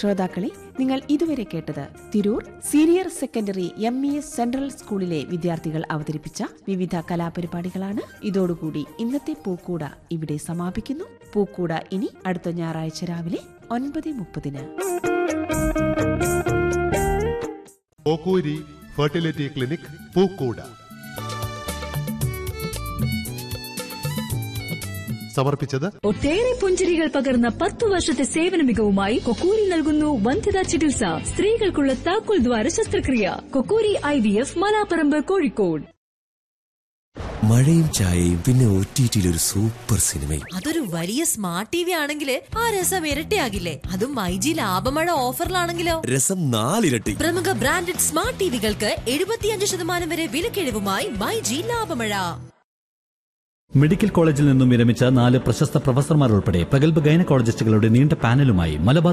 ശ്രോതാക്കളെ നിങ്ങൾ ഇതുവരെ കേട്ടത് Tirur senior secondary M E S central സ്കൂളിലെ വിദ്യാർത്ഥികൾ അവതരിപ്പിച്ച വിവിധ കലാപരിപാടികളാണ് ഇതോടുകൂടി ഇന്നത്തെ പൂക്കൂട ഇവിടെ സമാപിക്കുന്നു പൂക്കൂട ഇനി അടുത്ത ഞായറാഴ്ച രാവിലെ ഒൻപത് മുപ്പതിന് ഓക്കൂരി ഫെർട്ടിലിറ്റി ക്ലിനിക് പൂക്കൂട സമർപ്പിച്ചത് ഒട്ടേറെ പുഞ്ചിരികൾ പകർന്ന പത്തു വർഷത്തെ സേവന മികവുമായി കൊക്കൂരി നൽകുന്നു വന്ധ്യതാ ചികിത്സ സ്ത്രീകൾക്കുള്ള താക്കോൽ ദ്വാര ശസ്ത്രക്രിയ Kokkuri I V F Malaparamba Kozhikode മഴയും ചായയും പിന്നെ ഒ ടി ഒരു സൂപ്പർ സിനിമയും അതൊരു വലിയ സ്മാർട്ട് ടി വി ആണെങ്കിൽ ആ രസം ഇരട്ടിയാകില്ലേ അതും മൈജി ലാഭമഴ ഓഫറിലാണെങ്കിലോ രസം നാലിരട്ടി പ്രമുഖ ബ്രാൻഡഡ് സ്മാർട്ട് ടിവികൾക്ക് എഴുപത്തിയഞ്ച് ശതമാനം വരെ വിലക്കിഴിവുമായി മൈജി ലാഭമഴ മെഡിക്കൽ കോളേജിൽ നിന്നും വിരമിച്ച നാല് പ്രശസ്ത പ്രൊഫസർമാർ ഉൾപ്പെടെ പ്രഗത്ഭ ഗൈനക്കോളജിസ്റ്റുകളുടെ നീണ്ട പാനലുമായി മലബാർ